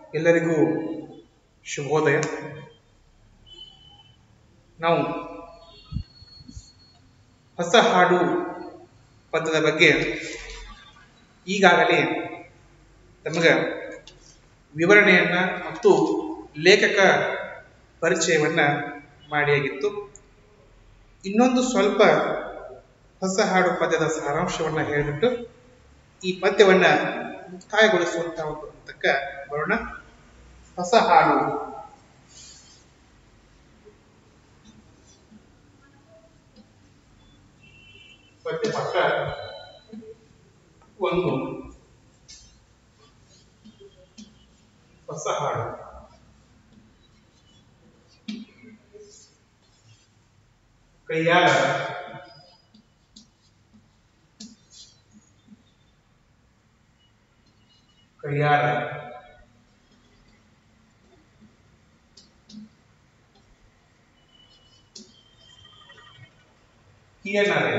ಎಲ್ಲರಿಗೂ ಶುಭೋದಯ ನಾವು ಹೊಸ ಹಾಡು ಪದದ ಬಗ್ಗೆ ಈಗಾಗಲೇ ನಮಗೆ ವಿವರಣೆಯನ್ನ ಮತ್ತು ಲೇಖಕ ಪರಿಚಯವನ್ನ ಮಾಡಿಯಾಗಿತ್ತು ಇನ್ನೊಂದು ಸ್ವಲ್ಪ ಹೊಸ ಹಾಡು ಪದ್ಯದ ಸಾರಾಂಶವನ್ನ ಹೇಳಿಬಿಟ್ಟು ಈ ಪದ್ಯವನ್ನ ಮುಕ್ತಾಯಗೊಳಿಸುವಂತಹ ಒಂದು ಹಂತಕ್ಕ ಬರೋಣ ಹೊಸ ಹಾಡು ಪದ್ಯ ಪಕ್ಕ ಒಂದು ಹೊಸ ಹಾಡು ಕೈಯಾರ ಕೈಯಾರ ಏನಾರೆ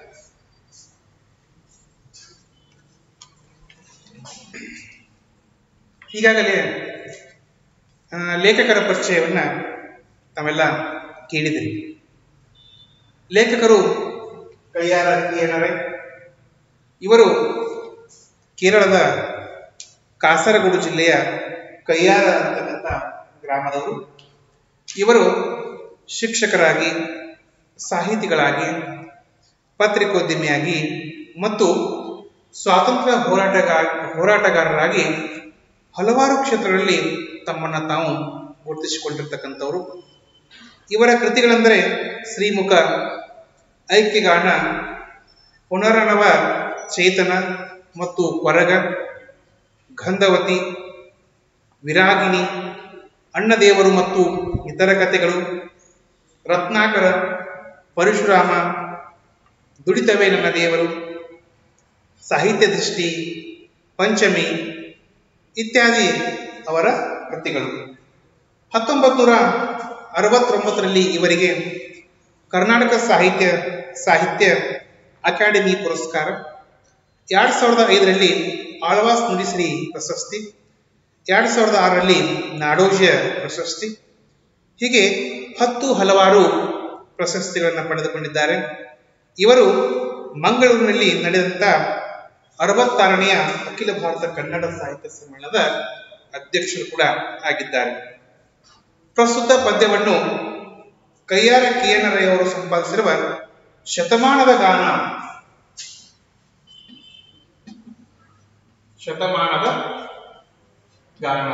ಈಗಾಗಲೇ ಆ, ಲೇಖಕರ ಪರಿಚಯವನ್ನ ತಾವೆಲ್ಲ ಕೇಳಿದಿರಿ ಲೇಖಕರು ಕೈಯಾರ ಏನರೆ ಇವರು ಕೇರಳದ ಕಾಸರಗೋಡು ಜಿಲ್ಲೆಯ ಕೈಯಾರ ಅಂತಕ್ಕಂಥ ಗ್ರಾಮದವರು ಇವರು ಶಿಕ್ಷಕರಾಗಿ ಸಾಹಿತಿಗಳಾಗಿ ಪತ್ರಿಕೋದ್ಯಮಿಯಾಗಿ ಮತ್ತು ಸ್ವಾತಂತ್ರ್ಯ ಹೋರಾಟಗಾರ ಹೋರಾಟಗಾರರಾಗಿ ಹಲವಾರು ಕ್ಷೇತ್ರಗಳಲ್ಲಿ ತಮ್ಮನ್ನ ತಾವು ಗುರುತಿಸಿಕೊಂಡಿರ್ತಕ್ಕಂಥವರು ಇವರ ಕೃತಿಗಳೆಂದರೆ ಶ್ರೀಮುಖ ಐಕ್ಯಗಾನ ಪುನರನವ ಚೇತನ ಮತ್ತು ಕೊರಗ ಗಂಧವತಿ ವಿರಾಗಿಣಿ ಅಣ್ಣದೇವರು ಮತ್ತು ಇತರ ಕಥೆಗಳು ರತ್ನಾಕರ ಪರಶುರಾಮ ದುಡಿತವೇ ನನ್ನ ದೇವರು ಸಾಹಿತ್ಯ ದೃಷ್ಟಿ ಪಂಚಮಿ ಇತ್ಯಾದಿ ಅವರ ಕೃತಿಗಳು ಹತ್ತೊಂಬತ್ತು ನೂರ ಅರವತ್ತೊಂಬತ್ತರಲ್ಲಿ ಇವರಿಗೆ ಕರ್ನಾಟಕ ಸಾಹಿತ್ಯ ಸಾಹಿತ್ಯ ಅಕಾಡೆಮಿ ಪುರಸ್ಕಾರ ಎರಡ್ ಸಾವಿರದ ಐದರಲ್ಲಿ ಆಳ್ವಾಸ್ ನುಡಿಸಿರಿ ಪ್ರಶಸ್ತಿ ಎರಡ್ ಸಾವಿರದ ಆರರಲ್ಲಿ ನಾಡೋಜ ಪ್ರಶಸ್ತಿ ಹೀಗೆ ಹತ್ತು ಹಲವಾರು ಪ್ರಶಸ್ತಿಗಳನ್ನು ಪಡೆದುಕೊಂಡಿದ್ದಾರೆ ಇವರು ಮಂಗಳೂರಿನಲ್ಲಿ ನಡೆದಂತ ಅರವತ್ತಾರನೆಯ ಅಖಿಲ ಭಾರತ ಕನ್ನಡ ಸಾಹಿತ್ಯ ಸಮ್ಮೇಳನದ ಅಧ್ಯಕ್ಷರು ಕೂಡ ಆಗಿದ್ದಾರೆ ಪ್ರಸ್ತುತ ಪದ್ಯವನ್ನು ಕೈಯಾರ ಕಿಯನರಯ್ಯವರು ಸಂಪಾದಿಸಿರುವ ಶತಮಾನದ ಗಾನ ಶತಮಾನದ ಗಾನ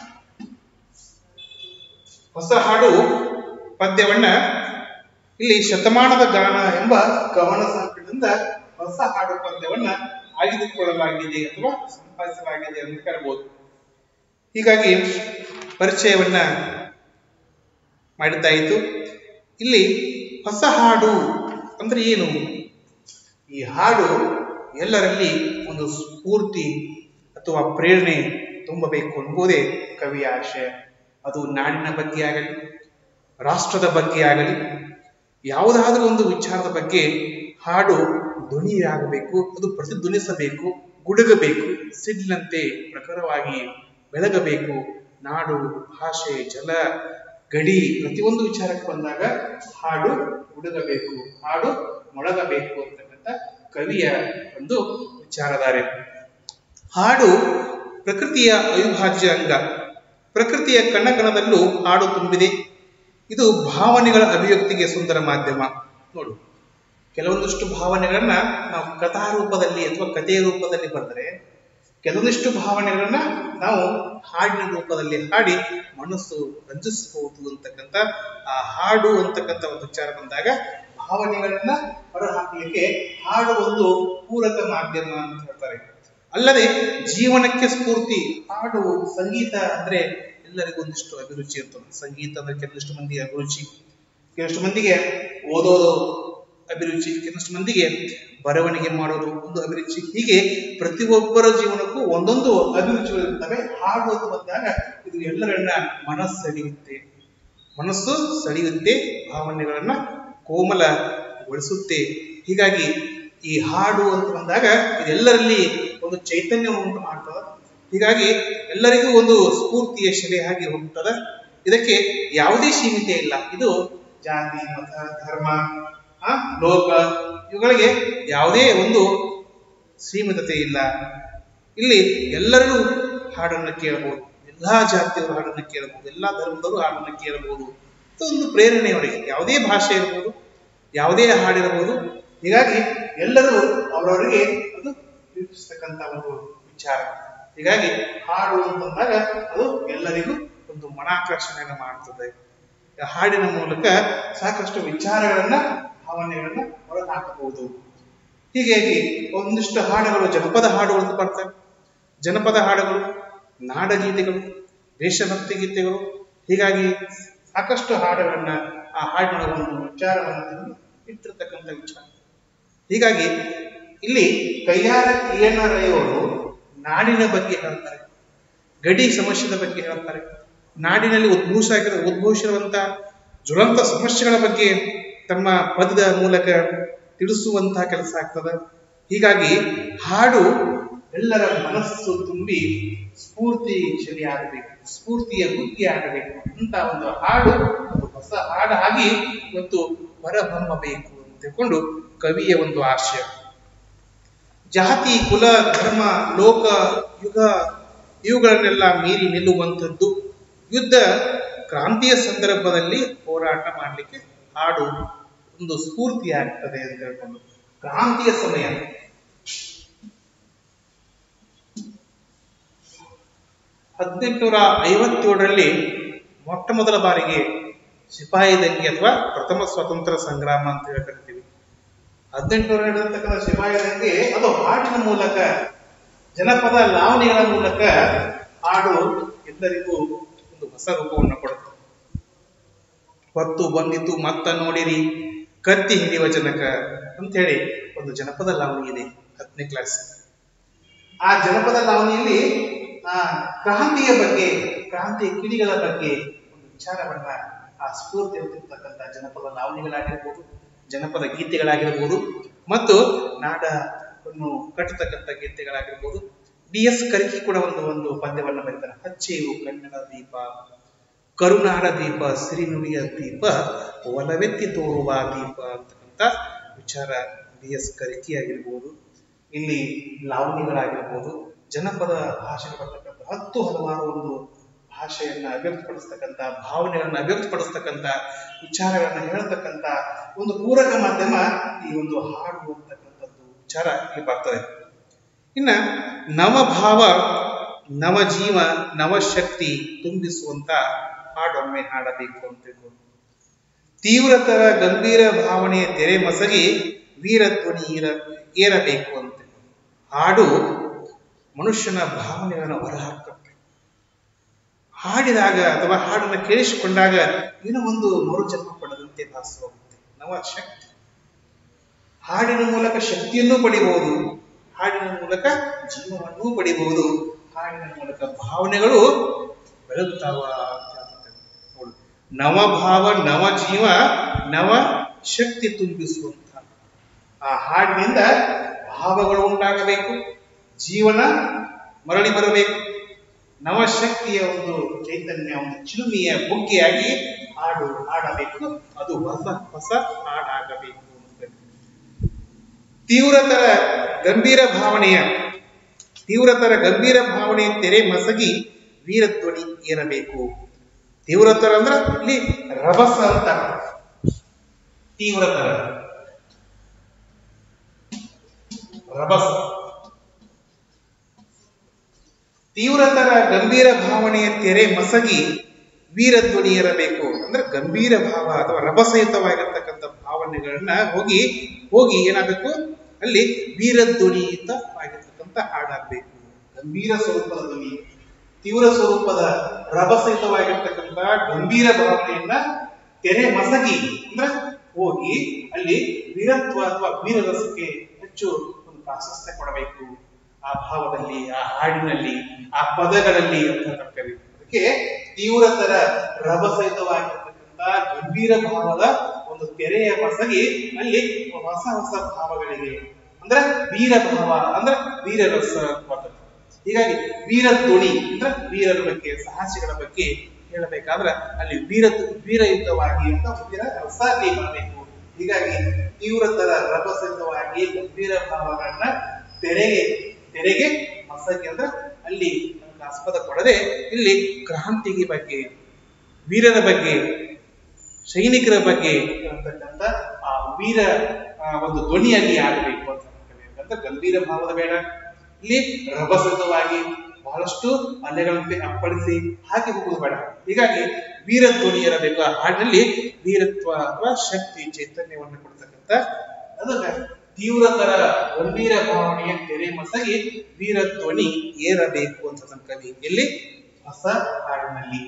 ಹೊಸ ಹಾಡು ಪದ್ಯವನ್ನ ಇಲ್ಲಿ ಶತಮಾನದ ಗಾನ ಎಂಬ ಗಮನ ಸಂಕಟದಿಂದ ಹೊಸ ಹಾಡು ಪದ್ಯವನ್ನ ಆಯ್ದುಕೊಳ್ಳಲಾಗಿದೆ ಅಥವಾ ಸಂಪಾದಿಸಲಾಗಿದೆ ಅಂತ ಕರಬಹುದು ಹೀಗಾಗಿ ಪರಿಚಯವನ್ನ ಮಾಡಿದ್ದಾಯಿತು ಇಲ್ಲಿ ಹೊಸ ಹಾಡು ಅಂದ್ರೆ ಏನು ಈ ಹಾಡು ಎಲ್ಲರಲ್ಲಿ ಒಂದು ಸ್ಫೂರ್ತಿ ಅಥವಾ ಪ್ರೇರಣೆ ತುಂಬಬೇಕು ಎಂಬುದೇ ಕವಿಯ ಆಶಯ ಅದು ನಾಡಿನ ಬಗ್ಗೆ ಆಗಲಿ ರಾಷ್ಟ್ರದ ಬಗ್ಗೆ ಆಗಲಿ ಯಾವುದಾದ್ರೂ ಒಂದು ವಿಚಾರದ ಬಗ್ಗೆ ಹಾಡು ಧ್ವನಿಯಾಗಬೇಕು ಅದು ಪ್ರತಿಧ್ವನಿಸಬೇಕು ಗುಡುಗಬೇಕು ಸಿಡ್ಲಂತೆ ಪ್ರಖರವಾಗಿ ಬೆಳಗಬೇಕು ನಾಡು ಭಾಷೆ ಜಲ ಗಡಿ ಪ್ರತಿಯೊಂದು ವಿಚಾರಕ್ಕೆ ಬಂದಾಗ ಹಾಡು ಗುಡುಗಬೇಕು ಹಾಡು ಮೊಳಗಬೇಕು ಅಂತಕ್ಕಂಥ ಕವಿಯ ಒಂದು ವಿಚಾರಧಾರೆ ಹಾಡು ಪ್ರಕೃತಿಯ ಅವಿಭಾಜ್ಯ ಅಂಗ ಪ್ರಕೃತಿಯ ಕಣಕಣದಲ್ಲೂ ಹಾಡು ತುಂಬಿದೆ ಇದು ಭಾವನೆಗಳ ಅಭಿವ್ಯಕ್ತಿಗೆ ಸುಂದರ ಮಾಧ್ಯಮ ನೋಡು ಕೆಲವೊಂದಿಷ್ಟು ಭಾವನೆಗಳನ್ನ ನಾವು ಕಥಾ ರೂಪದಲ್ಲಿ ಅಥವಾ ಕಥೆಯ ರೂಪದಲ್ಲಿ ಬರೆದರೆ ಕೆಲವೊಂದಿಷ್ಟು ಭಾವನೆಗಳನ್ನ ನಾವು ಹಾಡಿನ ರೂಪದಲ್ಲಿ ಹಾಡಿ ಮನಸ್ಸು ರಂಜಿಸಬಹುದು ಅಂತಕ್ಕಂಥ ಆ ಹಾಡು ಅಂತಕ್ಕಂಥ ಒಂದು ವಿಚಾರ ಬಂದಾಗ ಭಾವನೆಗಳನ್ನ ಹೊರಹಾಕಲಿಕ್ಕೆ ಹಾಡು ಒಂದು ಪೂರಕ ಮಾಧ್ಯಮ ಅಂತ ಹೇಳ್ತಾರೆ ಅಲ್ಲದೆ ಜೀವನಕ್ಕೆ ಸ್ಫೂರ್ತಿ ಹಾಡು ಸಂಗೀತ ಅಂದ್ರೆ ಎಲ್ಲರಿಗೂ ಒಂದಿಷ್ಟು ಅಭಿರುಚಿ ಇರ್ತದೆ ಸಂಗೀತ ಅಂದ್ರೆ ಕೆಲವಷ್ಟು ಮಂದಿಗೆ ಅಭಿರುಚಿ ಕೆಲವಷ್ಟು ಮಂದಿಗೆ ಓದೋದು ಅಭಿರುಚಿ ಕೆಲವಷ್ಟು ಮಂದಿಗೆ ಬರವಣಿಗೆ ಮಾಡೋದು ಒಂದು ಅಭಿರುಚಿ ಹೀಗೆ ಪ್ರತಿಯೊಬ್ಬರ ಜೀವನಕ್ಕೂ ಒಂದೊಂದು ಅಭಿರುಚಿಗಳಿರ್ತವೆ ಹಾಡು ಅಂತ ಬಂದಾಗ ಇದು ಎಲ್ಲರನ್ನ ಮನಸ್ಸು ಸೆಳೆಯುತ್ತೆ ಮನಸ್ಸು ಸೆಳೆಯುತ್ತೆ ಭಾವನೆಗಳನ್ನ ಕೋಮಲಗೊಳಿಸುತ್ತೆ ಹೀಗಾಗಿ ಈ ಹಾಡು ಅಂತ ಬಂದಾಗ ಇದೆಲ್ಲರಲ್ಲಿ ಒಂದು ಚೈತನ್ಯ ಉಂಟು ಮಾಡ್ತದ ಹೀಗಾಗಿ ಎಲ್ಲರಿಗೂ ಒಂದು ಸ್ಫೂರ್ತಿಯ ಶೆಲೆಯಾಗಿ ಹೋಗ್ತದೆ ಇದಕ್ಕೆ ಯಾವುದೇ ಸೀಮಿತ ಇಲ್ಲ ಇದು ಜಾತಿ ಮತ ಧರ್ಮ ಆ, ಲೋಕ ಇವುಗಳಿಗೆ ಯಾವುದೇ ಒಂದು ಸೀಮಿತತೆ ಇಲ್ಲ ಇಲ್ಲಿ ಎಲ್ಲರೂ ಹಾಡನ್ನು ಕೇಳಬಹುದು ಎಲ್ಲಾ ಜಾತಿಯವರು ಹಾಡನ್ನು ಕೇಳಬಹುದು ಎಲ್ಲಾ ಧರ್ಮದವರು ಹಾಡನ್ನು ಕೇಳಬಹುದು ಇದು ಒಂದು ಪ್ರೇರಣೆ ಅವರಿಗೆ ಯಾವುದೇ ಭಾಷೆ ಇರಬಹುದು ಯಾವುದೇ ಹಾಡಿರಬಹುದು ಹೀಗಾಗಿ ಎಲ್ಲರೂ ಅವರವರಿಗೆ ಅದು ಪ್ರೀತಿಸ್ತಕ್ಕಂಥ ಒಂದು ವಿಚಾರ ಹೀಗಾಗಿ ಹಾಡು ಅಂತಂದಾಗ ಅದು ಎಲ್ಲರಿಗೂ ಒಂದು ಮನಾಕರ್ಷಣೆಯನ್ನು ಮಾಡ್ತದೆ ಹಾಡಿನ ಮೂಲಕ ಸಾಕಷ್ಟು ವಿಚಾರಗಳನ್ನ ಭಾವನೆಗಳನ್ನ ಹೊರಗೆ ಹಾಕಬಹುದು ಹೀಗಾಗಿ ಒಂದಿಷ್ಟು ಹಾಡುಗಳು ಜನಪದ ಹಾಡುಗಳು ಅಂತ ಬರ್ತವೆ ಜನಪದ ಹಾಡುಗಳು ನಾಡಗೀತೆಗಳು ದೇಶಭಕ್ತಿ ಗೀತೆಗಳು ಹೀಗಾಗಿ ಸಾಕಷ್ಟು ಹಾಡುಗಳನ್ನ ಆ ಹಾಡಿನ ಒಂದು ವಿಚಾರವನ್ನು ತಂದು ಇಟ್ಟಿರ್ತಕ್ಕಂಥ ವಿಚಾರ ಹೀಗಾಗಿ ಇಲ್ಲಿ ಕೈಯಾರ ಕಿಯಣ್ಣರಯ್ಯವರು ನಾಡಿನ ಬಗ್ಗೆ ಹೇಳ್ತಾರೆ ಗಡಿ ಸಮಸ್ಯೆದ ಬಗ್ಗೆ ಹೇಳ್ತಾರೆ ನಾಡಿನಲ್ಲಿ ಉದ್ಭೂಷ ಉದ್ಭವಿಸಿರುವಂತಹ ಜ್ವಲಂತ ಸಮಸ್ಯೆಗಳ ಬಗ್ಗೆ ತಮ್ಮ ಪದದ ಮೂಲಕ ತಿಳಿಸುವಂತಹ ಕೆಲಸ ಆಗ್ತದೆ ಹೀಗಾಗಿ ಹಾಡು ಎಲ್ಲರ ಮನಸ್ಸು ತುಂಬಿ ಸ್ಫೂರ್ತಿ ಆಗಬೇಕು ಸ್ಫೂರ್ತಿಯ ಬುದ್ಧಿ ಆಗಬೇಕು ಅಂತ ಒಂದು ಹಾಡು ಒಂದು ಹೊಸ ಹಾಡಾಗಿ ಇವತ್ತು ಹೊರಹೊಮ್ಮಬೇಕು ಅಂತ ತಿಳ್ಕೊಂಡು ಕವಿಯ ಒಂದು ಆಶಯ ಜಾತಿ ಕುಲ ಧರ್ಮ ಲೋಕ ಯುಗ ಇವುಗಳನ್ನೆಲ್ಲ ಮೀರಿ ನಿಲ್ಲುವಂಥದ್ದು ಯುದ್ಧ ಕ್ರಾಂತಿಯ ಸಂದರ್ಭದಲ್ಲಿ ಹೋರಾಟ ಮಾಡಲಿಕ್ಕೆ ಹಾಡು ಒಂದು ಸ್ಫೂರ್ತಿ ಆಗ್ತದೆ ಅಂತ ಹೇಳ್ಕೊಂಡು ಕ್ರಾಂತಿಯ ಸಮಯ ಹದಿನೆಂಟುನೂರ ಐವತ್ತೇಳರಲ್ಲಿ ಮೊಟ್ಟ ಮೊದಲ ಬಾರಿಗೆ ಸಿಪಾಯಿ ದಂಗೆ ಅಥವಾ ಪ್ರಥಮ ಸ್ವಾತಂತ್ರ್ಯ ಸಂಗ್ರಾಮ ಅಂತ ಹೇಳಿ ಕರಿತೀವಿ ಹದಿನೆಂಟುನೂರ ನಡೆದಿರ್ತಕ್ಕಂಥ ಸಿಪಾಯಿ ದಂಗೆ ಅದು ಹಾಡಿನ ಮೂಲಕ ಜನಪದ ಲಾವಣಿಗಳ ಮೂಲಕ ಹಾಡು ಎಲ್ಲರಿಗೂ ಒಂದು ಹೊಸ ರೂಪವನ್ನು ಕೊಡುತ್ತೆ ಹೊತ್ತು ಬಂದಿತು ಮತ್ತ ನೋಡಿರಿ ಕತ್ತಿ ಹಿಡಿಯುವ ಜನಕ ಅಂತ ಹೇಳಿ ಒಂದು ಜನಪದ ಲಾವಣಿ ಇದೆ ಹತ್ತನೇ ಕ್ಲಾಸ್ ಆ ಜನಪದ ಲಾವಣಿಯಲ್ಲಿ ಆ ಕ್ರಾಂತಿಯ ಬಗ್ಗೆ ಕ್ರಾಂತಿಯ ಕಿಡಿಗಳ ಬಗ್ಗೆ ಒಂದು ವಿಚಾರವನ್ನ ಆ ಸ್ಫೂರ್ತಿ ಹೊಂದಿರತಕ್ಕಂಥ ಜನಪದ ಲಾವಣಿಗಳಾಗಿರ್ಬೋದು ಜನಪದ ಗೀತೆಗಳಾಗಿರ್ಬೋದು ಮತ್ತು ನಾಡವನ್ನು ಕಟ್ಟತಕ್ಕಂಥ ಗೀತೆಗಳಾಗಿರ್ಬೋದು ಡಿ ಎಸ್ ಕರಿಕಿ ಕೂಡ ಒಂದು ಒಂದು ಪದ್ಯವನ್ನ ಬರೀತಾರೆ ಹಚ್ಚೇವು ಕನ್ನಡ ದೀಪ ಕರುನಾಡ ದೀಪ ಸಿರಿನುಡಿಯ ದೀಪ ಒಲವೆತ್ತಿ ತೋರುವ ದೀಪ ಅಂತಕ್ಕಂಥ ವಿಚಾರ ಡಿ ಎಸ್ ಕರಿಕಿ ಆಗಿರ್ಬೋದು ಇಲ್ಲಿ ಲಾವಣಿಗಳಾಗಿರ್ಬೋದು ಜನಪದ ಭಾಷೆಗೆ ಬರ್ತಕ್ಕಂಥ ಹತ್ತು ಹಲವಾರು ಒಂದು ಭಾಷೆಯನ್ನ ಅಭಿವ್ಯಕ್ತಪಡಿಸ್ತಕ್ಕಂಥ ಭಾವನೆಗಳನ್ನ ಅಭಿವ್ಯಕ್ತಪಡಿಸ್ತಕ್ಕಂಥ ವಿಚಾರಗಳನ್ನ ಹೇಳ್ತಕ್ಕಂಥ ಒಂದು ಪೂರಕ ಮಾಧ್ಯಮ ಈ ಒಂದು ಹಾಡು ಅಂತಕ್ಕಂಥದ್ದು ವಿಚಾರ ಇಲ್ಲಿ ಬರ್ತದೆ ಇನ್ನ ನವಭಾವ ನವಜೀವ ನವಶಕ್ತಿ ತುಂಬಿಸುವಂತ ಹಾಡೊಮ್ಮೆ ಹಾಡಬೇಕು ಅಂತ ತಿಳ್ಕೊಂಡು ತೀವ್ರತರ ಗಂಭೀರ ಭಾವನೆಯ ತೆರೆ ಮಸಗಿ ವೀರಧ್ವನಿ ಏರ ಏರಬೇಕು ಅಂತ ತಿಳ್ಕೊಂಡು. ಹಾಡು ಮನುಷ್ಯನ ಭಾವನೆಗಳನ್ನು ಹೊರಹಾಕುತ್ತೆ ಹಾಡಿದಾಗ ಅಥವಾ ಹಾಡನ್ನು ಕೇಳಿಸಿಕೊಂಡಾಗ ಏನೋ ಒಂದು ಮರುಜನ್ಮ ಪಡೆದಂತೆ ಭಾಸವಾಗುತ್ತೆ ನವ ಶಕ್ತಿ ಹಾಡಿನ ಮೂಲಕ ಶಕ್ತಿಯನ್ನು ಪಡಿಬಹುದು ಹಾಡಿನ ಮೂಲಕ ಜೀವನವನ್ನು ಪಡಿಬಹುದು ಹಾಡಿನ ಮೂಲಕ ಭಾವನೆಗಳು ಬೆಳಗುತ್ತಾವ ಅಂತ ಹೇಳ್ತಾರೆ. ನೋಡು ನವಭಾವ ನವ ಜೀವ ನವ ಶಕ್ತಿ ತುಂಬಿಸುವಂತ ಆ ಹಾಡಿನಿಂದ ಭಾವಗಳು ಉಂಟಾಗಬೇಕು ಜೀವನ ಮರಳಿ ಬರಬೇಕು ನವಶಕ್ತಿಯ ಒಂದು ಚೈತನ್ಯ ಒಂದು ಚಿಲುಮೆಯ ಬುಗ್ಗೆಯಾಗಿ ಹಾಡು ಹಾಡಬೇಕು ಅದು ಹೊಸ ಹೊಸ ಹಾಡಾಗಬೇಕು ಅಂತ ತೀವ್ರತರ ಗಂಭೀರ ಭಾವನೆಯ ತೀವ್ರತರ ಗಂಭೀರ ಭಾವನೆಯ ತೆರೆ ಮಸಗಿ ವೀರಧ್ವನಿ ಏರಬೇಕು ತೀವ್ರತರ ಅಂದ್ರೆ ಇಲ್ಲಿ ರಭಸ ಅಂತ ತೀವ್ರತರ ರಭಸ ತೀವ್ರತರ ಗಂಭೀರ ಭಾವನೆಯ ತೆರೆ ಮಸಗಿ ವೀರಧ್ವನಿ ಇರಬೇಕು ಅಂದ್ರೆ ಗಂಭೀರ ಭಾವ ಅಥವಾ ರಭಸಯುತವಾಗಿರ್ತಕ್ಕಂಥ ಭಾವನೆಗಳನ್ನ ಹೋಗಿ ಹೋಗಿ ಏನಾಗಬೇಕು ಅಲ್ಲಿ ವೀರಧ್ವನಿಯುತವಾಗಿರ್ತಕ್ಕಂಥ ಹಾಡಾಗಬೇಕು ಗಂಭೀರ ಸ್ವರೂಪದ ಧ್ವನಿ ತೀವ್ರ ಸ್ವರೂಪದ ರಭಸಯುತವಾಗಿರ್ತಕ್ಕಂಥ ಗಂಭೀರ ಭಾವನೆಯನ್ನ ತೆರೆ ಮಸಗಿ ಅಂದ್ರೆ ಹೋಗಿ ಅಲ್ಲಿ ವೀರತ್ವ ಅಥವಾ ವೀರರಸಕ್ಕೆ ಹೆಚ್ಚು ಒಂದು ಪ್ರಾಶಸ್ತ್ಯ ಕೊಡಬೇಕು ಆ ಭಾವದಲ್ಲಿ ಆ ಹಾಡಿನಲ್ಲಿ ಆ ಪದಗಳಲ್ಲಿ ಅಂತ ಹೇಳ್ತಾರೆ ಅದಕ್ಕೆ ತೀವ್ರತರ ರಭಸಹಿತವಾಗಿರ್ತಕ್ಕಂಥ ಗಂಭೀರ ಭಾವದ ಒಂದು ತೆರೆಯ ಮಸಗಿ ಅಲ್ಲಿ ಹೊಸ ಹೊಸ ಭಾವಗಳಿಗೆ ಅಂದ್ರೆ ವೀರ ಭಾವ ಅಂದ್ರೆ ವೀರರಸ ಬರ್ತದೆ ಹೀಗಾಗಿ ವೀರ ಧ್ವನಿ ಅಂದ್ರೆ ವೀರರ ಬಗ್ಗೆ ಸಾಹಸಿಗಳ ಬಗ್ಗೆ ಹೇಳಬೇಕಾದ್ರೆ ಅಲ್ಲಿ ವೀರ ವೀರಯುತವಾಗಿ ಅಂತ ವೀರ ರಸ ಅಲ್ಲಿ ಬರಬೇಕು ಹೀಗಾಗಿ ತೀವ್ರತರ ರಭಸಯುತವಾಗಿ ಗಂಭೀರ ಭಾವಗಳನ್ನ ತೆರೆಗೆ ತೆರೆಗೆ ಮಸಕ್ಕೆ ಅಂದ್ರೆ ಅಲ್ಲಿ ನಮ್ಗೆ ಆಸ್ಪದ ಕೊಡದೆ ಇಲ್ಲಿ ಕ್ರಾಂತಿಗೆ ಬಗ್ಗೆ ವೀರರ ಬಗ್ಗೆ ಸೈನಿಕರ ಬಗ್ಗೆ ಇರತಕ್ಕಂಥ ಆ ವೀರ ಆ, ಒಂದು ಧ್ವನಿಯಲ್ಲಿ ಆಗಬೇಕು ಅಂತ ಅಂತ ಗಂಭೀರ ಭಾವದ ಬೇಡ ಇಲ್ಲಿ ರಭಸಯುತವಾಗಿ ಬಹಳಷ್ಟು ಅಲೆಗಳಂತೆ ಅಪ್ಪಳಿಸಿ ಹಾಕಿ ಹೋಗುವುದು ಬೇಡ ಹೀಗಾಗಿ ವೀರ ಧ್ವನಿ ಇರಬೇಕು ಆ ಹಾಡಿನಲ್ಲಿ ವೀರತ್ವ ಅಥವಾ ಶಕ್ತಿ ಚೈತನ್ಯವನ್ನು ಕೊಡ್ತಕ್ಕಂಥ ಅದನ್ನ ತೀವ್ರತರ ಗಂಭೀರ ಭಾವನೆಯ ತೆರೆ ಮಸಗಿ ವೀರ ಧ್ವನಿ ಏರಬೇಕು ಅಂತ ನಮ್ಮ ಕವಿ ಎಲ್ಲಿ ಹೊಸ ಹಾಡಿನಲ್ಲಿ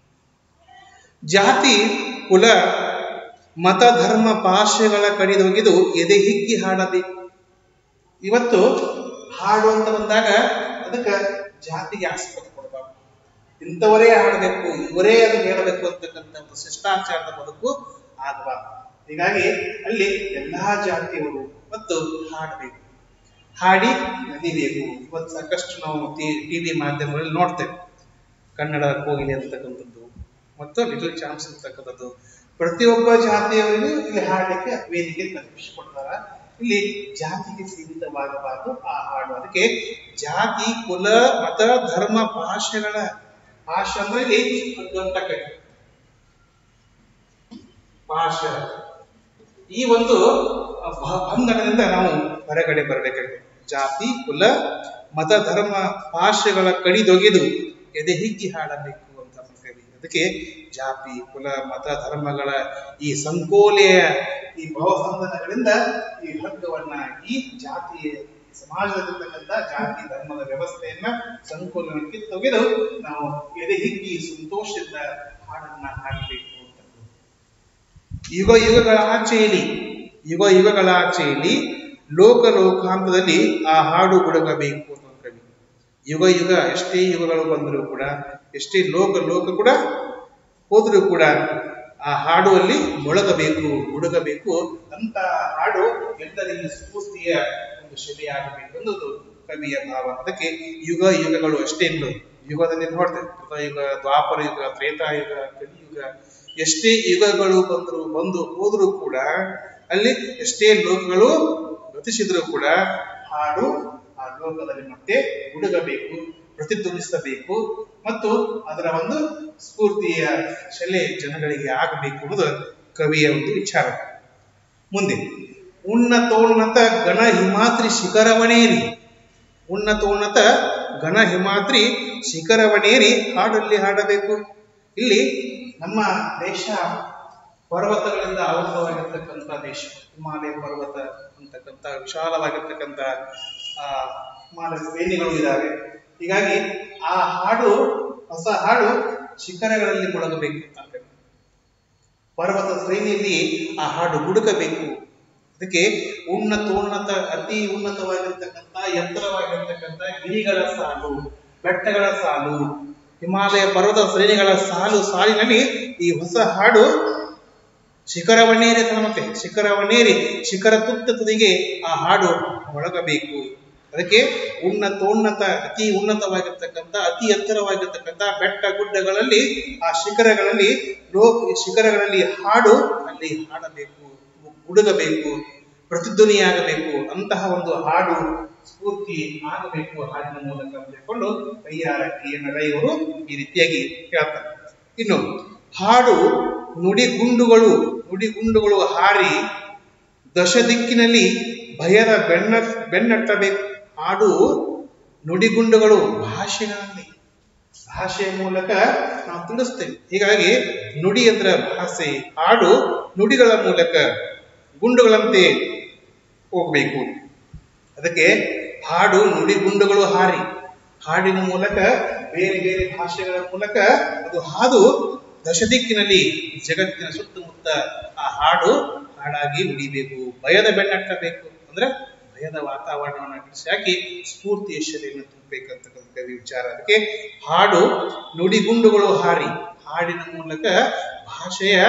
ಜಾತಿ ಕುಲ ಮತ ಧರ್ಮ ಭಾಷೆಗಳ ಕಡಿದೊಗೆದು ಎದೆ ಹಿಗ್ಗಿ ಹಾಡಬೇಕು ಇವತ್ತು ಹಾಡು ಅಂತ ಬಂದಾಗ ಅದಕ್ಕೆ ಜಾತಿಗೆ ಆಸ್ಪದ ಕೊಡಬಾರ್ದು ಇಂಥವರೇ ಹಾಡಬೇಕು ಇವರೇ ಅದು ಹೇಳಬೇಕು ಅಂತಕ್ಕಂಥ ಒಂದು ಶಿಷ್ಟಾಚಾರದ ಬದುಕು ಆಗಬಾರ್ದು ಹೀಗಾಗಿ ಅಲ್ಲಿ ಎಲ್ಲಾ ಜಾತಿಯವರು ಮತ್ತು ಹಾಡಬೇಕು ಹಾಡಿ ನಲಿಬೇಕು ಇವತ್ತು ಸಾಕಷ್ಟು ನಾವು ಟಿವಿ ಮಾಧ್ಯಮಗಳಲ್ಲಿ ನೋಡ್ತೇವೆ ಕನ್ನಡ ಕೋಗಿಲೆ ಅಂತಕ್ಕಂಥದ್ದು ಮತ್ತು ಲಿಟಲ್ ಚಾನ್ಸ್ ಅಂತಕ್ಕಂಥದ್ದು ಪ್ರತಿಯೊಬ್ಬ ಜಾತಿಯವರಿಗೂ ಇಲ್ಲಿ ಹಾಡಲಿಕ್ಕೆ ವೇದಿಕೆ ಕಲ್ಪಿಸಿಕೊಡ್ತಾರ ಇಲ್ಲಿ ಜಾತಿಗೆ ಸೀಮಿತವಾಗಬಾರದು ಆ ಹಾಡು ಅದಕ್ಕೆ ಜಾತಿ ಕುಲ ಮತ ಧರ್ಮ ಭಾಷೆಗಳ ಭಾಷೆ ಅಂದ್ರೆ ಇಲ್ಲಿ ದೊಡ್ಡ ಕಡೆ ಭಾಷೆ ಈ ಒಂದು ಭ- ಬಂಧನದಿಂದ ನಾವು ಹೊರಗಡೆ ಬರಬೇಕಾಗಿದೆ ಜಾತಿ ಕುಲ ಮತ ಧರ್ಮ ಭಾಷೆಗಳ ಕಡಿದೊಗೆದು ಎದೆ ಹಿಗ್ಗಿ ಹಾಡಬೇಕು ಅಂತ ಕವಿ ಅದಕ್ಕೆ ಜಾತಿ ಕುಲ ಮತ ಧರ್ಮಗಳ ಈ ಸಂಕೋಲೆಯ ಈ ಭಾವಬಂಧನಗಳಿಂದ ಈ ಹಗ್ಗವನ್ನ ಈ ಜಾತಿಯ ಸಮಾಜದಲ್ಲಿರ್ತಕ್ಕಂಥ ಜಾತಿ ಧರ್ಮದ ವ್ಯವಸ್ಥೆಯನ್ನ ಸಂಕೋಲನಕ್ಕೆ ತೆಗೆದು ನಾವು ಎದೆ ಹಿಗ್ಗಿ ಸಂತೋಷದಿಂದ ಹಾಡನ್ನ ಹಾಡಬೇಕು ಅಂತ ಯುಗ ಯುಗಗಳ ಆಚೆಯಲ್ಲಿ ಯುಗ ಯುಗಗಳ ಆಚೆಯಲ್ಲಿ ಲೋಕ ಲೋಕಾಂತದಲ್ಲಿ ಆ ಹಾಡು ಗುಡಗಬೇಕು ಅಂತ ಕವಿ ಯುಗ ಯುಗ ಎಷ್ಟೇ ಯುಗಗಳು ಬಂದರೂ ಕೂಡ ಎಷ್ಟೇ ಲೋಕ ಲೋಕ ಕೂಡ ಹೋದರೂ ಕೂಡ ಆ ಹಾಡು ಅಲ್ಲಿ ಮೊಳಗಬೇಕು ಗುಡುಗಬೇಕು ಅಂತ ಹಾಡು ಎಲ್ಲರಿಗೂ ಸ್ಫೂರ್ತಿಯ ಒಂದು ಶೆಲೆಯಾಗಬೇಕು ಅನ್ನೋದು ಕವಿಯ ಭಾವ ಅದಕ್ಕೆ ಯುಗ ಯುಗಗಳು ಅಷ್ಟೇ ಇಲ್ಲ ಯುಗದಲ್ಲಿ ನೋಡ್ತೇವೆ ಕೃತಯುಗ ದ್ವಾಪರ ಯುಗ ತ್ರೇತಾಯುಗ ಕಲಿಯುಗ ಎಷ್ಟೇ ಯುಗಗಳು ಬಂದ್ರು ಬಂದು ಹೋದರೂ ಕೂಡ ಅಲ್ಲಿ ಎಷ್ಟೇ ಲೋಕಗಳು ಗತಿಸಿದ್ರು ಕೂಡ ಹಾಡು ಆ ಲೋಕದಲ್ಲಿ ಮತ್ತೆ ಹುಡುಗಬೇಕು ಪ್ರತಿಧ್ವನಿಸಬೇಕು ಮತ್ತು ಅದರ ಒಂದು ಸ್ಫೂರ್ತಿಯ ಶೆಲೆ ಜನಗಳಿಗೆ ಆಗಬೇಕು ಅನ್ನೋದು ಕವಿಯ ಒಂದು ವಿಚಾರ ಮುಂದೆ ಉನ್ನತೋನ್ನತ ಗಣ ಹಿಮಾದ್ರಿ ಶಿಖರವನೇರಿ ಉನ್ನತೋನ್ನತ ಗಣ ಹಿಮಾದ್ರಿ ಶಿಖರವನೇರಿ ಹಾಡಲ್ಲಿ ಹಾಡಬೇಕು ಇಲ್ಲಿ ನಮ್ಮ ದೇಶ ಪರ್ವತಗಳಿಂದ ಆವೃತವಾಗಿರ್ತಕ್ಕಂಥ ದೇಶ ಹಿಮಾಲಯ ಪರ್ವತ ಅಂತಕ್ಕಂಥ ವಿಶಾಲವಾಗಿರ್ತಕ್ಕಂಥ ಆ ಹಿಮಾಲಯ ಶ್ರೇಣಿಗಳು ಇದ್ದಾವೆ ಹೀಗಾಗಿ ಆ ಹಾಡು ಹೊಸ ಹಾಡು ಶಿಖರಗಳಲ್ಲಿ ಮೊಳಗಬೇಕು ಅಂತ ಪರ್ವತ ಶ್ರೇಣಿಯಲ್ಲಿ ಆ ಹಾಡು ಹುಡುಕಬೇಕು ಅದಕ್ಕೆ ಉನ್ನತೋನ್ನತ ಅತಿ ಉನ್ನತವಾಗಿರ್ತಕ್ಕಂಥ ಎತ್ತರವಾಗಿರ್ತಕ್ಕಂಥ ಗಿರಿಗಳ ಸಾಲು ಬೆಟ್ಟಗಳ ಸಾಲು ಹಿಮಾಲಯ ಪರ್ವತ ಶ್ರೇಣಿಗಳ ಸಾಲು ಸಾಲಿನಲ್ಲಿ ಈ ಹೊಸ ಹಾಡು ಶಿಖರವನ್ನೇರಿ ಮತ್ತೆ ಶಿಖರವನ್ನೇರಿ ಶಿಖರ ತುತ್ತ ತುದಿಗೆ ಆ ಹಾಡು ಒಳಗಬೇಕು ಅದಕ್ಕೆ ಉನ್ನತೋನ್ನತ ಅತಿ ಉನ್ನತವಾಗಿರ್ತಕ್ಕಂಥ ಅತಿ ಎತ್ತರವಾಗಿರ್ತಕ್ಕಂಥ ಬೆಟ್ಟ ಗುಡ್ಡಗಳಲ್ಲಿ ಆ ಶಿಖರಗಳಲ್ಲಿ ಲೋ ಶಿಖರಗಳಲ್ಲಿ ಹಾಡು ಅಲ್ಲಿ ಹಾಡಬೇಕು ಹುಡುಗಬೇಕು ಪ್ರತಿಧ್ವನಿಯಾಗಬೇಕು ಅಂತಹ ಒಂದು ಹಾಡು ಸ್ಫೂರ್ತಿ ಆಗಬೇಕು ಹಾಡಿನ ಮೂಲಕ ಅಂತ ಹೇಳ್ಕೊಂಡು ಕೈಯಾರ ಟಿ ಎನ್ ರೈಯವರು ಈ ರೀತಿಯಾಗಿ ಹೇಳ್ತಾರೆ ಇನ್ನು ಹಾಡು ನುಡಿಗುಂಡುಗಳು ನುಡಿಗುಂಡುಗಳು ಹಾರಿ ದಶ ದಿಕ್ಕಿನಲ್ಲಿ ಭಯದ ಬೆನ್ನ ಬೆನ್ನಟ್ಟಬೇಕು ಹಾಡು ನುಡಿಗುಂಡುಗಳು ಭಾಷೆಗಳಲ್ಲಿ ಭಾಷೆಯ ಮೂಲಕ ನಾವು ತಿಳಿಸ್ತೇವೆ ಹೀಗಾಗಿ ನುಡಿ ಅಂದ್ರ ಭಾಷೆ ಹಾಡು ನುಡಿಗಳ ಮೂಲಕ ಗುಂಡುಗಳಂತೆ ಹೋಗಬೇಕು ಅದಕ್ಕೆ ಹಾಡು ನುಡಿಗುಂಡುಗಳು ಹಾರಿ ಹಾಡಿನ ಮೂಲಕ ಬೇರೆ ಬೇರೆ ಭಾಷೆಗಳ ಮೂಲಕ ಅದು ಹಾದು ದಶದಿಕ್ಕಿನಲ್ಲಿ ಜಗತ್ತಿನ ಸುತ್ತಮುತ್ತ ಆ ಹಾಡು ಹಾಡಾಗಿ ನುಡಿಬೇಕು ಭಯದ ಬೆನ್ನಟ್ಟಬೇಕು ಅಂದ್ರೆ ಭಯದ ವಾತಾವರಣವನ್ನು ಅಟ್ಟಿಸಿ ಹಾಕಿ ಸ್ಫೂರ್ತಿಯ ಶೆಲೆಯನ್ನು ತುಂಬಬೇಕಂತಕ್ಕಂಥ ಕವಿ ವಿಚಾರ ಅದಕ್ಕೆ ಹಾಡು ನುಡಿಗುಂಡುಗಳು ಹಾರಿ ಹಾಡಿನ ಮೂಲಕ ಭಾಷೆಯ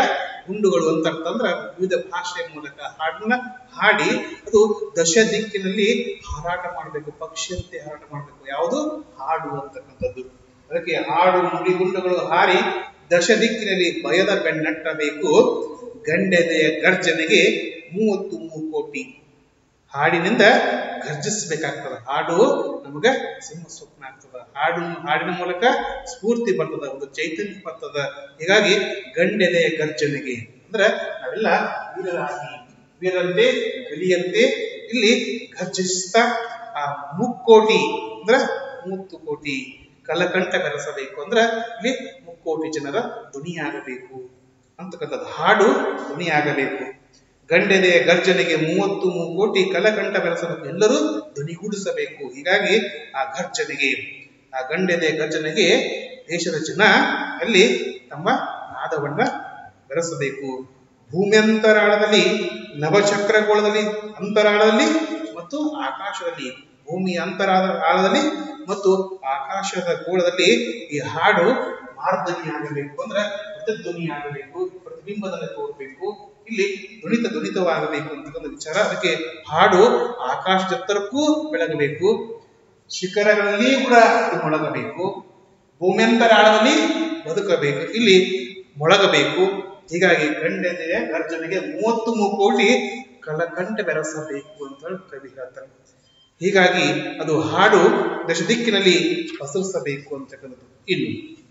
ಗುಂಡುಗಳು ಅಂತ ಅಂತಂದ್ರೆ ವಿವಿಧ ಭಾಷೆಯ ಮೂಲಕ ಹಾಡನ್ನ ಹಾಡಿ ಅದು ದಶ ದಿಕ್ಕಿನಲ್ಲಿ ಹಾರಾಟ ಮಾಡಬೇಕು ಪಕ್ಷಿಯಂತೆ ಹಾರಾಟ ಮಾಡಬೇಕು ಯಾವುದು ಹಾಡು ಅಂತಕ್ಕಂಥದ್ದು ಅದಕ್ಕೆ ಹಾಡು ನುಡಿ ಗುಂಡುಗಳು ಹಾರಿ ದಶ ದಿಕ್ಕಿನಲ್ಲಿ ಭಯದ ಬೆನ್ನಟ್ಟಬೇಕು ಗಂಡೆದೆಯ ಗರ್ಜನೆಗೆ ಮೂವತ್ತು ಮೂಕೋಟಿ ಹಾಡಿನಿಂದ ಗರ್ಜಿಸಬೇಕಾಗ್ತದ ಹಾಡು ನಮಗ ಸಿಂಹ ಸ್ವಪ್ನ ಆಗ್ತದ ಹಾಡು ಹಾಡಿನ ಮೂಲಕ ಸ್ಫೂರ್ತಿ ಬರ್ತದ ಒಂದು ಚೈತನ್ಯ ಬರ್ತದ ಹೀಗಾಗಿ ಗಂಡೆದೆಯ ಗರ್ಜನೆಗೆ ಅಂದ್ರೆ ನಾವೆಲ್ಲ ವೀರರಾಗಿ ವೀರಂತೆ ಕಲಿಯಂತೆ ಇಲ್ಲಿ ಗರ್ಜಿಸ್ತಾ ಆ ಮುಕ್ಕೋಟಿ ಅಂದ್ರೆ ಮೂವತ್ತು ಕೋಟಿ ಕಲಕಂಠ ಬೆರೆಸಬೇಕು ಅಂದ್ರೆ ಇಲ್ಲಿ ಮುಕ್ಕೋಟಿ ಜನರ ಧ್ವನಿಯಾಗಬೇಕು ಅಂತಕ್ಕಂಥದ್ದು ಹಾಡು ಧ್ವನಿಯಾಗಬೇಕು ಗಂಡೆದೆಯ ಗರ್ಜನೆಗೆ ಮೂವತ್ತು ಕೋಟಿ ಕಲಕಂಠ ಬೆಳೆಸಬೇಕು ಎಲ್ಲರೂ ಧ್ವನಿಗೂಡಿಸಬೇಕು ಹೀಗಾಗಿ ಆ ಗರ್ಜನೆಗೆ ಆ ಗಂಡೆದೆಯ ಗರ್ಜನೆಗೆ ದೇಶದ ಜನ ಅಲ್ಲಿ ತಮ್ಮ ನಾದವನ್ನ ಬೆರೆಸಬೇಕು ಭೂಮ್ಯಂತರಾಳದಲ್ಲಿ ನವಚಕ್ರಗೋಳದಲ್ಲಿ ಅಂತರಾಳದಲ್ಲಿ ಮತ್ತು ಆಕಾಶದಲ್ಲಿ ಭೂಮಿಯ ಅಂತರಾಳ ಆಳದಲ್ಲಿ ಮತ್ತು ಆಕಾಶದ ಗೋಳದಲ್ಲಿ ಈ ಹಾಡು ಮಾರ್ಧನಿ ಆಗಬೇಕು ಅಂದ್ರೆ ಪ್ರತಿಧ್ವನಿ ಆಗಬೇಕು ಪ್ರತಿಬಿಂಬದಲ್ಲಿ ತೋರ್ಬೇಕು ಇಲ್ಲಿ ಧ್ವನಿತ ಧ್ವನಿತವಾಗಬೇಕು ಅಂತಕ್ಕಂಥ ವಿಚಾರ ಅದಕ್ಕೆ ಹಾಡು ಆಕಾಶದ ಎತ್ತರಕ್ಕೂ ಬೆಳಗಬೇಕು ಶಿಖರಗಳಲ್ಲಿ ಕೂಡ ಇದು ಮೊಳಗಬೇಕು ಭೂಮ್ಯಂತರಾಳದಲ್ಲಿ ಬದುಕಬೇಕು ಇಲ್ಲಿ ಮೊಳಗಬೇಕು ಹೀಗಾಗಿ ಗಂಡೆದೆಯ ಗರ್ಜನೆಗೆ ಮೂವತ್ತು ಕೋಟಿ ಕಲಕಂಠ ಬೆರೆಸಬೇಕು ಅಂತ ಹೇಳಿ ಕವಿ ಹೇಳ್ತಾರೆ ಹೀಗಾಗಿ ಅದು ಹಾಡು ದಶ ದಿಕ್ಕಿನಲ್ಲಿ ಪಸರಿಸಬೇಕು ಅಂತಕ್ಕಂಥದ್ದು ಇನ್ನು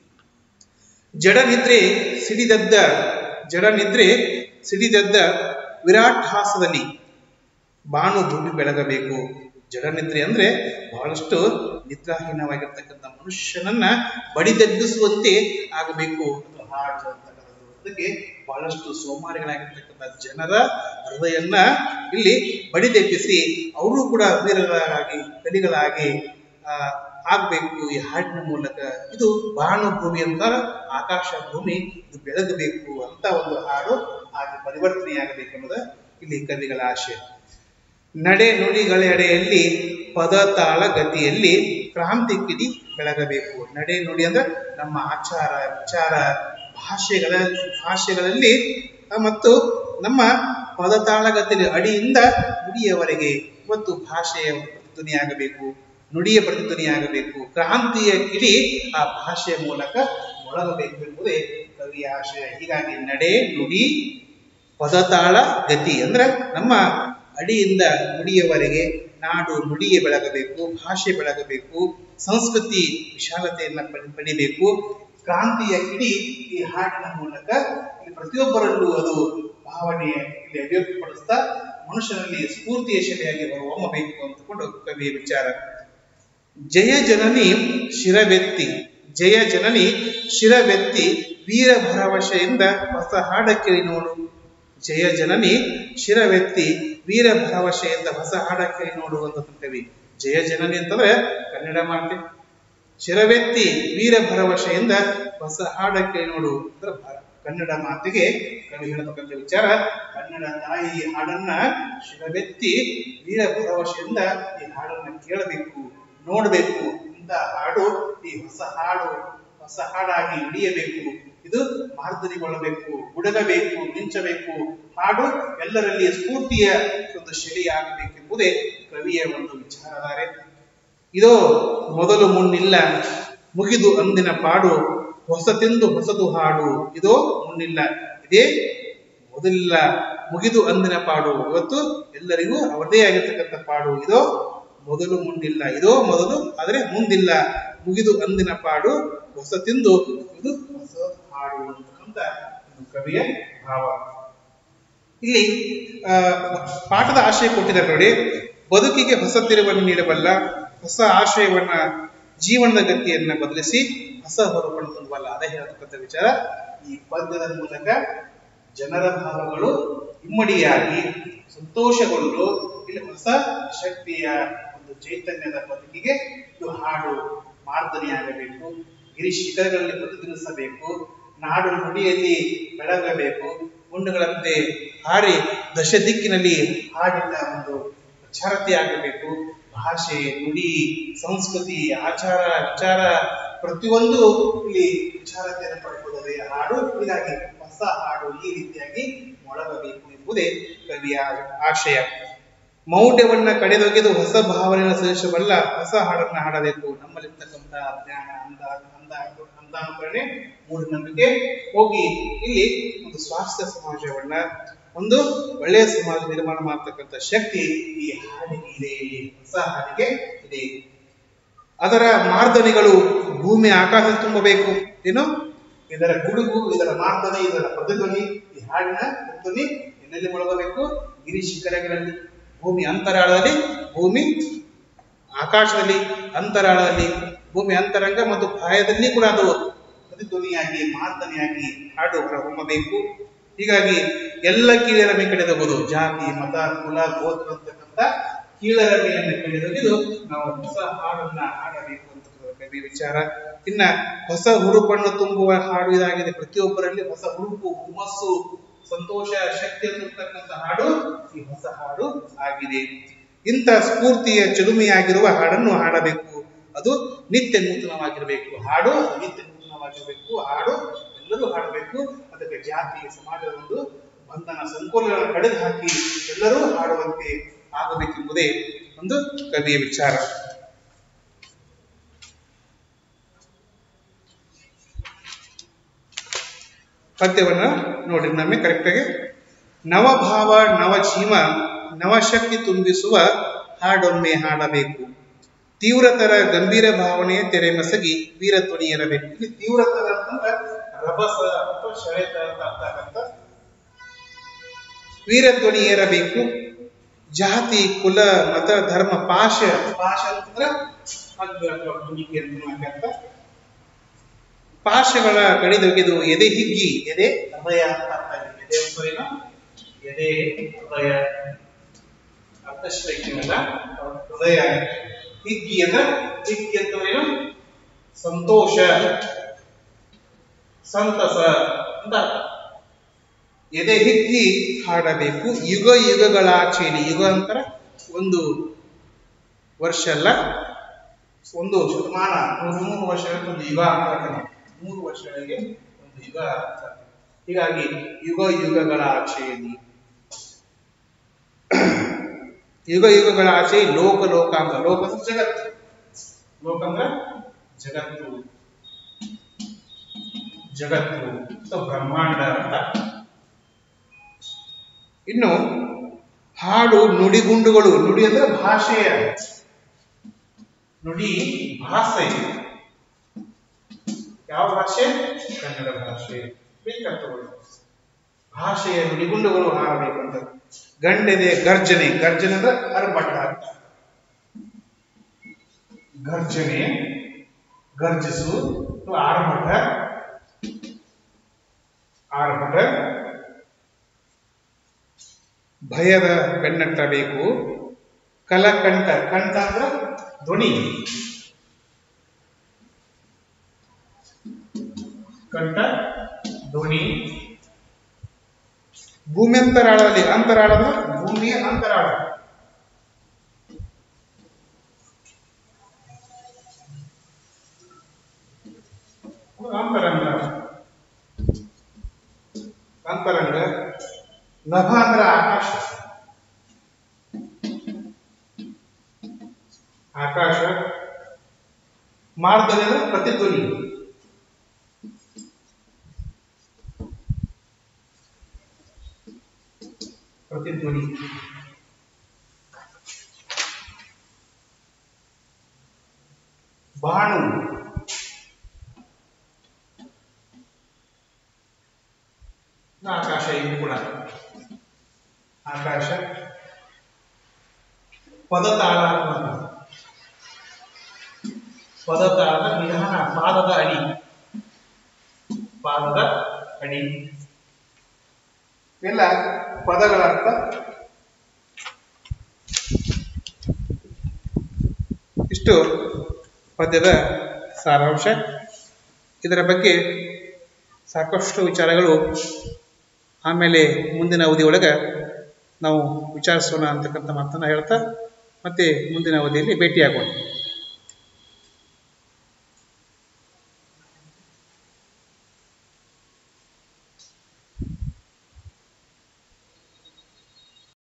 ಜಡನಿದ್ರೆ ಸಿಡಿದದ್ದ ಜಡನಿದ್ರೆ ಸಿಡಿದದ್ದ ವಿರಾಟ್ ಹಾಸದಲ್ಲಿ ಬಾನು ಭೂಮಿ ಬೆಳಗಬೇಕು ಜಡನಿದ್ರೆ ಅಂದ್ರೆ ಬಹಳಷ್ಟು ನಿದ್ರಾಹೀನವಾಗಿರ್ತಕ್ಕಂಥ ಮನುಷ್ಯನನ್ನ ಬಡಿದೆಬ್ಬಿಸುವಂತೆ ಆಗಬೇಕು ಅದು ಹಾಡು ಅಂತಕ್ಕಂಥದ್ದು ಅದಕ್ಕೆ ಬಹಳಷ್ಟು ಸೋಮಾರಿಗಳಾಗಿರ್ತಕ್ಕಂಥ ಜನರ ಹೃದಯನ್ನ ಇಲ್ಲಿ ಬಡಿದೆಬ್ಬಿಸಿ ಅವರು ಕೂಡ ವೀರರಾಗಿ ಕಲಿಗಳಾಗಿ ಆ ಆಗ್ಬೇಕು ಈ ಹಾಡಿನ ಮೂಲಕ ಇದು ಬಾನು ಭೂಮಿ ಅಂತ ಆಕಾಶ ಭೂಮಿ ಇದು ಬೆಳಗಬೇಕು ಅಂತ ಒಂದು ಹಾಡು ಹಾಗೆ ಪರಿವರ್ತನೆಯಾಗಬೇಕು ಅನ್ನೋದು ಇಲ್ಲಿ ಕವಿಗಳ ಆಶೆ ನಡೆ ನುಡಿಗಳೆಡೆಯಲ್ಲಿ ಪದ ತಾಳ ಗತಿಯಲ್ಲಿ ಕ್ರಾಂತಿ ಕಿಡಿ ಬೆಳಗಬೇಕು ನಡೆ ನುಡಿ ಅಂದ್ರೆ ನಮ್ಮ ಆಚಾರ ವಿಚಾರ ಭಾಷೆಗಳ ಭಾಷೆಗಳಲ್ಲಿ ಆ, ಮತ್ತು ನಮ್ಮ ಪದತಾಳಗತಿಯಲ್ಲಿ ಅಡಿಯಿಂದ ನುಡಿಯವರೆಗೆ ಇವತ್ತು ಭಾಷೆಯ ಪ್ರತಿಧ್ವನಿಯಾಗಬೇಕು ನುಡಿಯ ಪ್ರತಿಧ್ವನಿಯಾಗಬೇಕು ಕ್ರಾಂತಿಯ ಕಿಡಿ ಆ ಭಾಷೆಯ ಮೂಲಕ ಮೊಳಗಬೇಕು ಎಂಬುದೇ ಕವಿಯ ಆಶಯ ಹೀಗಾಗಿ ನಡೆ ನುಡಿ ಪದತಾಳ ಗತಿ ಅಂದ್ರೆ ನಮ್ಮ ಅಡಿಯಿಂದ ನುಡಿಯವರೆಗೆ ನಾಡು ನುಡಿಗೆ ಬೆಳಗಬೇಕು ಭಾಷೆ ಬೆಳಗಬೇಕು ಸಂಸ್ಕೃತಿ ವಿಶಾಲತೆಯನ್ನ ಪಡಿ ಪಡಿಬೇಕು ಕ್ರಾಂತಿಯ ಕಿಡಿ ಈ ಹಾಡಿನ ಮೂಲಕ ಇಲ್ಲಿ ಪ್ರತಿಯೊಬ್ಬರಲ್ಲೂ ಅದು ಭಾವನೆ ಇಲ್ಲಿ ಅಭಿವ್ಯಕ್ತಪಡಿಸ್ತಾ ಮನುಷ್ಯನಲ್ಲಿ ಸ್ಫೂರ್ತಿಯ ಶೆಲೆಯಾಗಿ ಹೊರಹೊಮ್ಮಬೇಕು ಅಂತಕೊಂಡು ಕವಿಯ ವಿಚಾರ ಜಯ ಜನನಿ ಶಿರವೆತ್ತಿ ಜಯ ಜನನಿ ಶಿರವೆತ್ತಿ ವೀರ ಭರವಸೆಯಿಂದ ಹೊಸ ಹಾಡ ಕೇಳಿ ನೋಡು ಜಯ ಜನನಿ ಶಿರವೆತ್ತಿ ವೀರ ಭರವಸೆಯಿಂದ ಹೊಸ ಹಾಡ ಕೇಳಿ ನೋಡುವಂತ ಕವಿ ಜಯ ಜನನಿ ಅಂತಂದ್ರೆ ಕನ್ನಡ ಮಾತೆ ಶಿರವೆತ್ತಿ ವೀರ ಭರವಸೆಯಿಂದ ಹೊಸ ಹಾಡ ಕೇಳಿ ನೋಡು ಅಂದ್ರೆ ಭ- ಕನ್ನಡ ಮಾತಿಗೆ ಕವಿ ಹೇಳತಕ್ಕಂಥ ವಿಚಾರ ಕನ್ನಡ ತಾಯಿ ಈ ಹಾಡನ್ನ ಶಿರವೆತ್ತಿ ವೀರ ಭರವಸೆಯಿಂದ ಈ ಹಾಡನ್ನ ಕೇಳಬೇಕು ನೋಡಬೇಕು ಇಂಥ ಹಾಡು ಈ ಹೊಸ ಹಾಡು ಹೊಸ ಹಾಡಾಗಿ ಉಳಿಯಬೇಕು ಇದು ಮಾರ್ಧನಿಗೊಳ್ಳಬೇಕು ಗುಡಗಬೇಕು ಮಿಂಚಬೇಕು ಹಾಡು ಎಲ್ಲರಲ್ಲಿ ಸ್ಫೂರ್ತಿಯ ಒಂದು ಶೆಲೆಯಾಗಬೇಕೆಂಬುದೇ ಕವಿಯ ಒಂದು ವಿಚಾರಧಾರೆ ಇದೋ ಮೊದಲು ಮುನ್ನಿಲ್ಲ ಮುಗಿದು ಅಂದಿನ ಪಾಡು ಹೊಸತೆಂದು ಹೊಸದು ಹಾಡು ಇದೋ ಮುನ್ನಿಲ್ಲ ಇದೇ ಮೊದಲಿಲ್ಲ ಮುಗಿದು ಅಂದಿನ ಪಾಡು ಇವತ್ತು ಎಲ್ಲರಿಗೂ ಅವರದೇ ಆಗಿರ್ತಕ್ಕಂಥ ಪಾಡು ಇದೋ ಮೊದಲು ಮುಂದಿಲ್ಲ ಇದೋ ಮೊದಲು ಆದರೆ ಮುಂದಿಲ್ಲ ಮುಗಿದು ಅಂದಿನ ಪಾಡು ಹೊಸತಿಂದು ಇದು ಹೊಸ ಹಾಡು ಅಂತಕ್ಕಂಥ ಒಂದು ಕವಿಯ ಭಾವ ಇಲ್ಲಿ ಆ, ಪಾಠದ ಆಶಯ ಕೊಟ್ಟಿದ್ದಾರೆ ನೋಡಿ ಬದುಕಿಗೆ ಹೊಸ ತಿರುವನ್ನು ನೀಡಬಲ್ಲ ಹೊಸ ಆಶಯವನ್ನ ಜೀವನದ ಗತಿಯನ್ನ ಬದಲಿಸಿ ಹೊಸ ಹೊರಪಣ ತುಂಬಲ್ಲ ಅದೇ ಹೇಳ್ತಕ್ಕಂಥ ವಿಚಾರ ಈ ಪದ್ಯದ ಮೂಲಕ ಜನರ ಭಾವಗಳು ಇಮ್ಮಡಿಯಾಗಿ ಸಂತೋಷಗೊಂಡು ಇಲ್ಲಿ ಹೊಸ ಶಕ್ತಿಯ ಒಂದು ಚೈತನ್ಯದ ಬದುಕಿಗೆ ಇದು ಹಾಡು ಮಾರ್ಧನೆಯಾಗಬೇಕು ಗಿರಿ ಶಿಖರಗಳಲ್ಲಿ ಪ್ರತಿಧ್ವನಿಸಬೇಕು ನಾಡು ನುಡಿಯಲ್ಲಿ ಬೆಳಗಬೇಕು ಗುಂಡುಗಳಂತೆ ಹಾರಿ ದಶ ದಿಕ್ಕಿನಲ್ಲಿ ಹಾಡಿನ ಒಂದು ಪ್ರಚಾರತೆಯಾಗಬೇಕು ಭಾಷೆ ನುಡಿ ಸಂಸ್ಕೃತಿ ಆಚಾರ ವಿಚಾರ ಪ್ರತಿಯೊಂದು ಇಲ್ಲಿ ವಿಚಾರತೆಯನ್ನು ಪಡ್ಕೊಳ್ಳೋದೇ ಹಾಡು ಹೀಗಾಗಿ ಹೊಸ ಹೊಸ ಹಾಡು ಈ ರೀತಿಯಾಗಿ ಮೊಳಗಬೇಕು ಎಂಬುದೇ ಕವಿಯ ಆಶಯ ಮೌಢ್ಯವನ್ನ ಕಡೆದೊಗೆದು ಹೊಸ ಭಾವನೆಗಳ ಸದೃಶವಲ್ಲ ಹೊಸ ಹಾಡನ್ನ ಹಾಡಬೇಕು ನಮ್ಮಲ್ಲಿರ್ತಕ್ಕಂಥ ಜ್ಞಾನ ಅಂದ ಅಂದ ಅಂದಾನುಕರಣೆ ಮೂಢನಂಬಿಕೆ ಹೋಗಿ ಇಲ್ಲಿ ಒಂದು ಸ್ವಾಸ್ಥ್ಯ ಸಮಾಜವನ್ನ ಒಂದು ಒಳ್ಳೆಯ ಸಮಾಜ ನಿರ್ಮಾಣ ಮಾಡತಕ್ಕಂಥ ಶಕ್ತಿ ಈ ಹಾಡಿಗೆ ಇದೆ ಹೊಸ ಹಾಡಿಗೆ ಇದೆ ಅದರ ಮಾರ್ದನಿಗಳು ಭೂಮಿ ಆಕಾಶ ತುಂಬಬೇಕು ಏನು ಇದರ ಗುಡುಗು ಇದರ ಮಾರ್ದನೆ ಇದರ ಪ್ರತಿಧ್ವನಿ ಈ ಹಾಡಿನ ಪ್ರತಿಧ್ವನಿ ಎಲ್ಲೆಲ್ಲಿ ಮೊಳಗಬೇಕು ಗಿರಿ ಶಿಖರಗಳಲ್ಲಿ ಭೂಮಿ ಅಂತರಾಳದಲ್ಲಿ ಭೂಮಿ ಆಕಾಶದಲ್ಲಿ ಅಂತರಾಳದಲ್ಲಿ ಭೂಮಿ ಅಂತರಂಗ ಮತ್ತು ಬಾಯದಲ್ಲಿ ಕೂಡ ಅದು ಪ್ರತಿಧ್ವನಿಯಾಗಿ ಮಾರ್ದನೆಯಾಗಿ ಹಾಡು ಹೊರ ಹೊಮ್ಮಬೇಕು ಹೀಗಾಗಿ ಎಲ್ಲ ಕೀಳರಮೆ ಕಡೆದಬಹುದು ಜಾತಿ ಮತ ಕುಲ ಗೋತ್ರ ಅಂತಕ್ಕಂಥ ಕೀಳರಮೆಯನ್ನು ಕಡೆದೊಗೆದು ನಾವು ಹೊಸ ಹಾಡನ್ನ ಹಾಡಬೇಕು ಅಂತ ಕವಿ ವಿಚಾರ ಇನ್ನ ಹೊಸ ಹುರುಪನ್ನು ತುಂಬುವ ಹಾಡು ಇದಾಗಿದೆ ಪ್ರತಿಯೊಬ್ಬರಲ್ಲಿ ಹೊಸ ಹುರುಪು ಹುಮ್ಮಸ್ಸು ಸಂತೋಷ ಶಕ್ತಿ ತುಂಬತಕ್ಕಂಥ ಹಾಡು ಈ ಹೊಸ ಹಾಡು ಆಗಿದೆ ಇಂಥ ಸ್ಫೂರ್ತಿಯ ಚಿಲುಮೆಯಾಗಿರುವ ಹಾಡನ್ನು ಹಾಡಬೇಕು ಅದು ನಿತ್ಯ ನೂತನವಾಗಿರಬೇಕು ಹಾಡು ಅದು ನಿತ್ಯ ನೂತನವಾಗಿರಬೇಕು ಹಾಡು ಎಲ್ಲರೂ ಹಾಡಬೇಕು ಅದಕ್ಕೆ ಜಾತಿ ಸಮಾಜದ ಒಂದು ಬಂಧನ ಸಂಕೋಲಗಳನ್ನು ಕಡಿದು ಹಾಕಿ ಎಲ್ಲರೂ ಹಾಡುವಂತೆ ಆಗಬೇಕೆಂಬುದೇ ಒಂದು ಕವಿಯ ವಿಚಾರ ಪದ್ಯವನ್ನ ನೋಡಿ ನಮಗೆ ಕರೆಕ್ಟಾಗಿ ನವಭಾವ ನವಜೀವ ನವಶಕ್ತಿ ತುಂಬಿಸುವ ಹಾಡೊಮ್ಮೆ ಹಾಡಬೇಕು ತೀವ್ರತರ ಗಂಭೀರ ಭಾವನೆ ತೆರೆ ಮಸಗಿ ವೀರ ಧ್ವನಿ ಇರಬೇಕು ಇಲ್ಲಿ ತೀವ್ರತರ ಅಂತಂದ್ರೆ ರಭಸ ಅಥವಾ ಶಳೆತ ಅಂತ ಅರ್ಥ ಆಗತ್ತ ವೀರ ಧ್ವನಿ ಏರಬೇಕು ಜಾತಿ ಕುಲ ಮತ ಧರ್ಮ ಪಾಶ ಪಾಶ ಅಂತಂದ್ರೆ ಹಗ್ಗ ಅಥವಾ ಕುಣಿಕೆ ಅಂತ ಅರ್ಥ ಪಾಶಗಳ ಕಡಿದೊಗೆದು ಎದೆ ಹಿಗ್ಗಿ ಎದೆ ಹೃದಯ ಅಂತ ಅರ್ಥ ಇದೆ ಎದೆ ಅಂದ್ರೇನು? ಎದೆ ಹೃದಯ ಅರ್ಥಶ್ರೈಕ್ಯವಲ್ಲ ಹೃದಯ ಹಿಗ್ಗಿ ಅಂದ್ರೆ ಹಿಗ್ಗಿ ಅಂತಂದ್ರೇನು ಸಂತೋಷ ಸಂತಸ ಅಂತ ಅರ್ಥ ಎದೆ ಹಿಗ್ಗಿ ಹಾಡಬೇಕು ಯುಗ ಯುಗಗಳಾಚೆಯಲ್ಲಿ ಯುಗ ಅಂತರ ಒಂದು ವರ್ಷ ಅಲ್ಲ ಒಂದು ಶತಮಾನ ಮೂರು ಮೂರು ವರ್ಷಗಳಿಗೆ ಒಂದು ಯುಗ ಅಂತ ಮೂರು ವರ್ಷಗಳಿಗೆ ಒಂದು ಯುಗ ಅಂತ ಹೀಗಾಗಿ ಯುಗ ಯುಗಗಳ ಆಚೆಯಲ್ಲಿ ಯುಗ ಯುಗಗಳ ಆಚೆ ಲೋಕ ಲೋಕ ಅಂತ ಲೋಕ ಅಂದ್ರೆ ಜಗತ್ತು ಲೋಕ ಅಂದ್ರೆ ಜಗತ್ತು ಜಗತ್ತು ಅಥವಾ ಬ್ರಹ್ಮಾಂಡ ಅಂತ ಇನ್ನು ಹಾಡು ನುಡಿಗುಂಡುಗಳು ನುಡಿ ಅಂದ್ರೆ ಭಾಷೆಯ ನುಡಿ ಭಾಷೆ ಯಾವ ಭಾಷೆ ಕನ್ನಡ ಭಾಷೆ ಬೇಕಂತಗಳು ಭಾಷೆಯ ನುಡಿಗುಂಡುಗಳು ಹಾರಬೇಕಂತ ಗಂಡೆದೆ ಗರ್ಜನೆ ಗರ್ಜನೆ ಅಂದ್ರೆ ಅರ್ಭಟ ಅಂತ ಗರ್ಜನೆ ಗರ್ಜಿಸು ಅಥವಾ ಆರ್ಭಟ ಆರ್ಭಟ ಭಯದ ಬೆನ್ನಟ್ಟಬೇಕು ಕಲಕಂಠ ಕಂಠ ಅಂದ್ರೆ ಧ್ವನಿ ಕಂಠ ಧ್ವನಿ ಭೂಮಿ ಅಂತರಾಳದಲ್ಲಿ ಅಂತರಾಳ ಅಂದ್ರೆ ಭೂಮಿಯ ಅಂತರಾಳ ಅಂತರಂಗ ಅಂತರಂಗ ನಭ ಅಂದ್ರೆ ಆಕಾಶ ಆಕಾಶ ಮಾರ್ಗದಲ್ಲಿ ಅಂದ್ರೆ ಪ್ರತಿಧ್ವನಿ ಪ್ರತಿಧ್ವನಿ ಬಾಣು ಆಕಾಶ ಇದು ಕೂಡ ಆಕಾಶ ಪದತಾಳ ಅಂತ ಪದತಾಳದ ನಿಧಾನ ಪಾದದ ಅಡಿ ಪಾದದ ಅಡಿ ಎಲ್ಲ ಪದಗಳ ಅರ್ಥ ಇಷ್ಟು ಪದ್ಯದ ಸಾರಾಂಶ ಇದರ ಬಗ್ಗೆ ಸಾಕಷ್ಟು ವಿಚಾರಗಳು ಆಮೇಲೆ ಮುಂದಿನ ಅವಧಿಯೊಳಗೆ ನಾವು ವಿಚಾರಿಸೋಣ ಅಂತಕ್ಕಂಥ ಮಾತನ್ನು ಹೇಳ್ತಾ ಮತ್ತೆ ಮುಂದಿನ ಅವಧಿಯಲ್ಲಿ ಭೇಟಿಯಾಗೋಣ